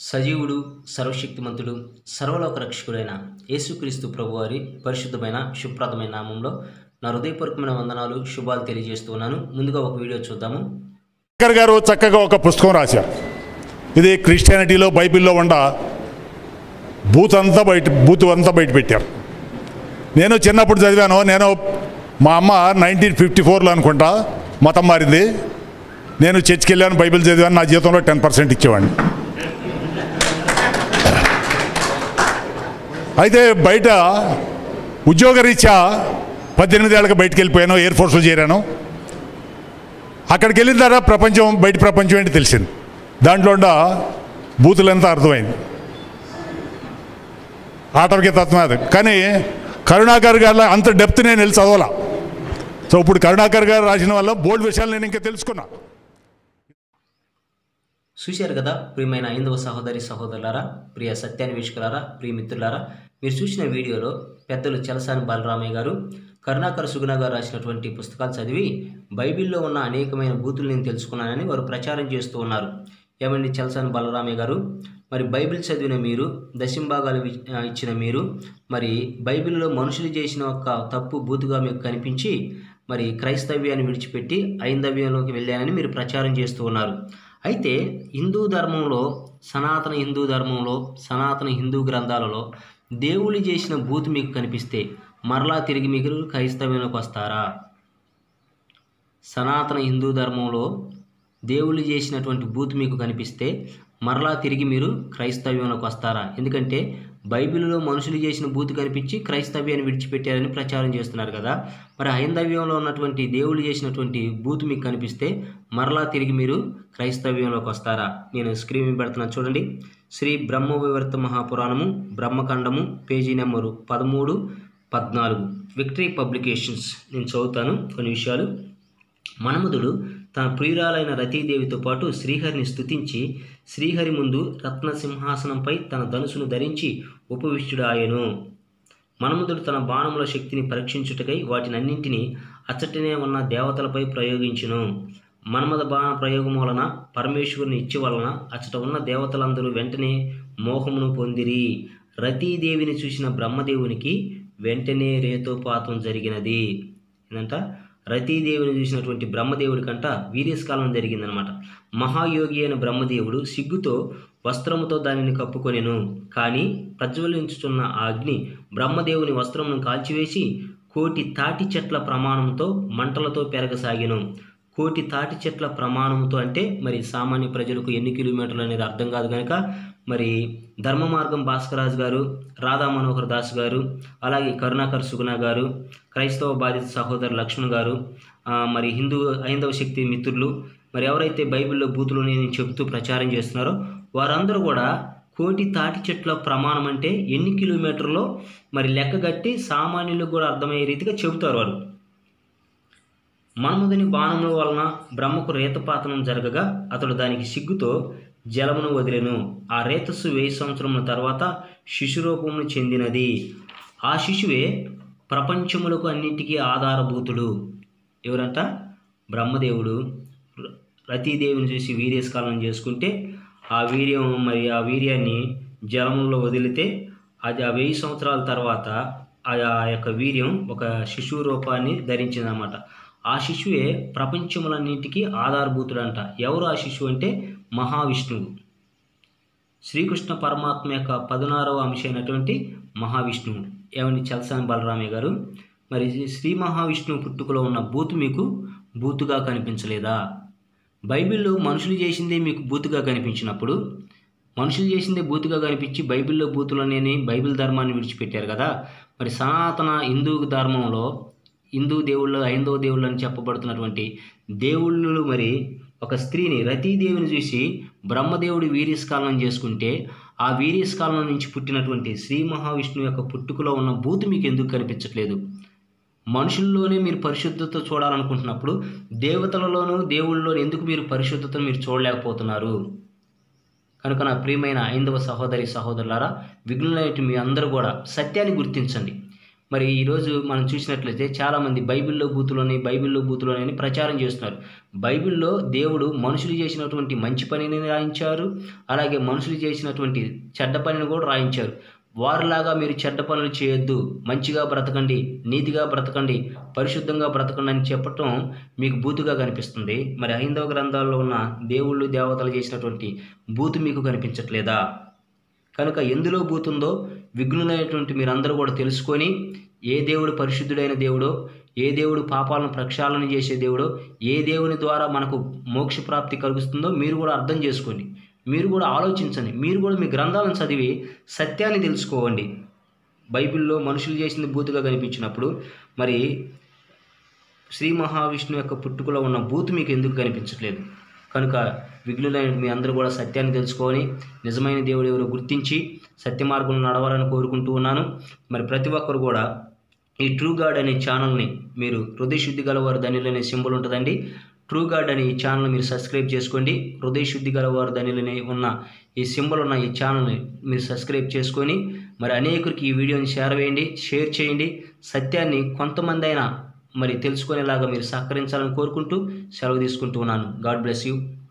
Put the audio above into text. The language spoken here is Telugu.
సజీవుడు సర్వశక్తిమంతుడు సర్వలోక రక్షకుడైన యేసుక్రీస్తు ప్రభువారి పరిశుద్ధమైన శుభ్రతమైన నామంలో నా హృదయపూర్వకమైన వందనాలు శుభాలు తెలియజేస్తూ ఉన్నాను ముందుగా ఒక వీడియో చూద్దాము శంకర్ గారు చక్కగా ఒక పుస్తకం రాశారు ఇది క్రిస్టియానిటీలో బైబిల్లో ఉండ బూత్ అంతా బయట బూత్ అంతా బయట పెట్టారు నేను చిన్నప్పుడు చదివాను నేను మా అమ్మ నైన్టీన్ ఫిఫ్టీ ఫోర్లో అనుకుంటా మతం మారింది నేను చర్చికి వెళ్ళాను బైబిల్ చదివాను నా జీతంలో టెన్ పర్సెంట్ ఇచ్చేవాడిని అయితే బయట ఉద్యోగరీత్యా పద్దెనిమిది ఏళ్ళకి బయటికి వెళ్ళిపోయాను ఎయిర్ ఫోర్స్లో చేరాను అక్కడికి వెళ్ళిన తర్వాత ప్రపంచం బయట ప్రపంచం ఏంటి తెలిసింది దాంట్లో ఉన్న బూతులంతా అర్థమైంది ఆటవిక తత్వం అది కానీ కరుణాకర్ గారు అంత డెప్త్ నేను వెళ్ళి చదవాల సో ఇప్పుడు కరుణాకర్ గారు రాసిన వల్ల బోల్డ్ విషయాలు నేను ఇంకా తెలుసుకున్నా చూశారు కదా ప్రియమైన ఐదవ సహోదరి సహోదరులారా ప్రియ సత్యాన్వేషకులారా ప్రియ మిత్రులారా మీరు చూసిన వీడియోలో పెద్దలు చలసాని బాలరామయ్య గారు కరుణాకర్ సుగుణ గారు రాసినటువంటి పుస్తకాలు చదివి బైబిల్లో ఉన్న అనేకమైన బూతులు నేను తెలుసుకున్నానని వారు ప్రచారం చేస్తూ ఉన్నారు ఏమండి చలసాని బాలరామయ్య గారు మరి బైబిల్ చదివిన మీరు దశంభాగాలు వి- ఆ, ఇచ్చిన మీరు మరి బైబిల్లో మనుషులు చేసిన ఒక తప్పు బూతుగా మీకు కనిపించి మరి క్రైస్తవ్యాన్ని విడిచిపెట్టి ఐందవ్యంలోకి వెళ్ళానని మీరు ప్రచారం చేస్తూ ఉన్నారు అయితే హిందూ ధర్మంలో సనాతన హిందూ ధర్మంలో సనాతన హిందూ గ్రంథాలలో దేవుళ్ళు చేసిన బూతు మీకు కనిపిస్తే మరలా తిరిగి మీరు క్రైస్తవ్యంలోకి వస్తారా సనాతన హిందూ ధర్మంలో దేవుళ్ళు చేసినటువంటి బూత్ మీకు కనిపిస్తే మరలా తిరిగి మీరు క్రైస్తవ్యంలోకి వస్తారా ఎందుకంటే బైబిల్లో మనుషులు చేసిన బూత్ కనిపించి క్రైస్తవ్యాన్ని విడిచిపెట్టారని ప్రచారం చేస్తున్నారు కదా మరి హైందవ్యంలో ఉన్నటువంటి దేవుళ్ళు చేసినటువంటి బూత్ మీకు కనిపిస్తే మరలా తిరిగి మీరు క్రైస్తవ్యంలోకి వస్తారా నేను స్క్రీన్ మీద పెడుతున్నాను చూడండి శ్రీ బ్రహ్మ వివర్త మహాపురాణము బ్రహ్మఖండము పేజీ నెంబరు పదమూడు పద్నాలుగు విక్టరీ పబ్లికేషన్స్ నేను చదువుతాను కొన్ని విషయాలు మన్మధుడు తన ప్రియురాలైన రతీదేవితో పాటు శ్రీహరిని స్తుతించి శ్రీహరి ముందు రత్న సింహాసనంపై తన ధనుసును ధరించి ఉపవిష్టుడాయను మన్మధుడు తన బాణముల శక్తిని పరీక్షించుటకై వాటినన్నింటినీ అచ్చటనే ఉన్న దేవతలపై ప్రయోగించును మన్మథ బాణ ప్రయోగం వలన పరమేశ్వరుని ఇచ్చి వలన అచ్చట ఉన్న దేవతలందరూ వెంటనే మోహమును పొందిరి రతీదేవిని చూసిన బ్రహ్మదేవునికి వెంటనే రేతోపాతం జరిగినది ఏంటంట రతీదేవిని చూసినటువంటి బ్రహ్మదేవుడి కంట వీర్యస్కాలం జరిగిందనమాట మహాయోగి అయిన బ్రహ్మదేవుడు సిగ్గుతో వస్త్రముతో దానిని కప్పుకొనెను కానీ ప్రజ్వలించుచున్న ఆ అగ్ని బ్రహ్మదేవుని వస్త్రమును కాల్చివేసి కోటి తాటి చెట్ల ప్రమాణంతో మంటలతో పెరగసాగెను కోటి తాటి చెట్ల ప్రమాణంతో అంటే మరి సామాన్య ప్రజలకు ఎన్ని కిలోమీటర్లు అనేది అర్థం కాదు కనుక మరి ధర్మ మార్గం భాస్కరాజు గారు రాధా మనోహర్ దాస్ గారు అలాగే కరుణాకర్ సుగుణ గారు క్రైస్తవ బాధిత సహోదరు లక్ష్మణ్ గారు ఆ, మరి హిందూ హైందవ శక్తి మిత్రులు మరి ఎవరైతే బైబిల్లో బూతులు నేను చెబుతూ ప్రచారం చేస్తున్నారో వారందరూ కూడా కోటి తాటి చెట్ల ప్రమాణం అంటే ఎన్ని కిలోమీటర్లో మరి లెక్క కట్టి సామాన్యులకు కూడా అర్థమయ్యే రీతిగా చెబుతారు వారు మన్మధుని బాణముల వలన బ్రహ్మకు రేతపాతనం జరగగా అతడు దానికి సిగ్గుతో జలమును వదిలెను ఆ రేతస్సు వెయ్యి సంవత్సరముల తర్వాత శిశురూపమును చెందినది ఆ శిశువే ప్రపంచములకు అన్నింటికీ ఆధారభూతుడు ఎవరంట బ్రహ్మదేవుడు ర- రతీదేవిని చూసి వీర్యస్కాలం చేసుకుంటే ఆ వీర్యం మరి ఆ వీర్యాన్ని జలములో వదిలితే అది ఆ వెయ్యి సంవత్సరాల తర్వాత ఆ ఆ యొక్క వీర్యం ఒక శిశువు రూపాన్ని ధరించిందన్నమాట ఆ శిశువే ప్రపంచములన్నింటికీ ఆధారభూతుడంట ఎవరు ఆ శిశువు అంటే మహావిష్ణువు శ్రీకృష్ణ పరమాత్మ యొక్క పదినారవ అంశమైనటువంటి మహావిష్ణువు ఏమండి చలసాని బలరామయ్య గారు మరి శ్రీ మహావిష్ణువు పుట్టుకలో ఉన్న బూతు మీకు బూతుగా కనిపించలేదా బైబిల్లో మనుషులు చేసిందే మీకు బూతుగా కనిపించినప్పుడు మనుషులు చేసిందే బూతుగా కనిపించి బైబిల్లో బూతులనేని బైబిల్ ధర్మాన్ని విడిచిపెట్టారు కదా మరి సనాతన హిందూ ధర్మంలో హిందూ దేవుళ్ళు హైందవ దేవుళ్ళు అని చెప్పబడుతున్నటువంటి దేవుళ్ళు మరి ఒక స్త్రీని రతీదేవిని చూసి బ్రహ్మదేవుడి వీర్యస్కాలనం చేసుకుంటే ఆ వీర్యస్కాలనం నుంచి పుట్టినటువంటి శ్రీ మహావిష్ణువు యొక్క పుట్టుకలో ఉన్న బూతు మీకు ఎందుకు కనిపించట్లేదు మనుషుల్లోనే మీరు పరిశుద్ధత చూడాలనుకుంటున్నప్పుడు దేవతలలోనూ దేవుళ్ళలోనూ ఎందుకు మీరు పరిశుద్ధతను మీరు చూడలేకపోతున్నారు కనుక నా ప్రియమైన ఐందవ సహోదరి సహోదరులారా విఘ్నులైన మీ అందరూ కూడా సత్యాన్ని గుర్తించండి మరి ఈరోజు మనం చూసినట్లయితే చాలామంది బైబిల్లో బూతులోని బైబిల్లో బూతులోని అని ప్రచారం చేస్తున్నారు బైబిల్లో దేవుడు మనుషులు చేసినటువంటి మంచి పనిని రాయించారు అలాగే మనుషులు చేసినటువంటి చెడ్డ పనిని కూడా రాయించారు వారిలాగా మీరు చెడ్డ పనులు చేయొద్దు మంచిగా బ్రతకండి నీతిగా బ్రతకండి పరిశుద్ధంగా బ్రతకండి అని చెప్పటం మీకు బూతుగా కనిపిస్తుంది మరి హైందవ గ్రంథాల్లో ఉన్న దేవుళ్ళు దేవతలు చేసినటువంటి బూతు మీకు కనిపించట్లేదా కనుక ఎందులో బూతుందో విఘ్నులైనటువంటి మీరందరూ కూడా తెలుసుకొని ఏ దేవుడు పరిశుద్ధుడైన దేవుడో ఏ దేవుడు పాపాలను ప్రక్షాళన చేసే దేవుడో ఏ దేవుని ద్వారా మనకు మోక్ష ప్రాప్తి కలుగుతుందో మీరు కూడా అర్థం చేసుకోండి మీరు కూడా ఆలోచించండి మీరు కూడా మీ గ్రంథాలను చదివి సత్యాన్ని తెలుసుకోవండి బైబిల్లో మనుషులు చేసింది బూతుగా కనిపించినప్పుడు మరి శ్రీ మహావిష్ణు యొక్క పుట్టుకలో ఉన్న బూతు మీకు ఎందుకు కనిపించట్లేదు కనుక విఘ్నులైన మీ అందరూ కూడా సత్యాన్ని తెలుసుకొని నిజమైన దేవుడు ఎవరో గుర్తించి సత్య మార్గంలో నడవాలని కోరుకుంటూ ఉన్నాను మరి ప్రతి ఒక్కరు కూడా ఈ ట్రూ గాడ్ అనే ఛానల్ని మీరు హృదయ శుద్ధి గలవారు ధనిలు అనే సింబల్ ఉంటుందండి ట్రూ గాడ్ అనే ఈ ఛానల్ మీరు సబ్స్క్రైబ్ చేసుకోండి హృదయ శుద్ధి గలవారు ధనిలని ఉన్న ఈ సింబల్ ఉన్న ఈ ఛానల్ని మీరు సబ్స్క్రైబ్ చేసుకొని మరి అనేకురికి ఈ వీడియోని షేర్ వేయండి షేర్ చేయండి సత్యాన్ని కొంతమంది అయినా మరి తెలుసుకునేలాగా మీరు సహకరించాలని కోరుకుంటూ సెలవు తీసుకుంటూ ఉన్నాను గాడ్ బ్లెస్ యూ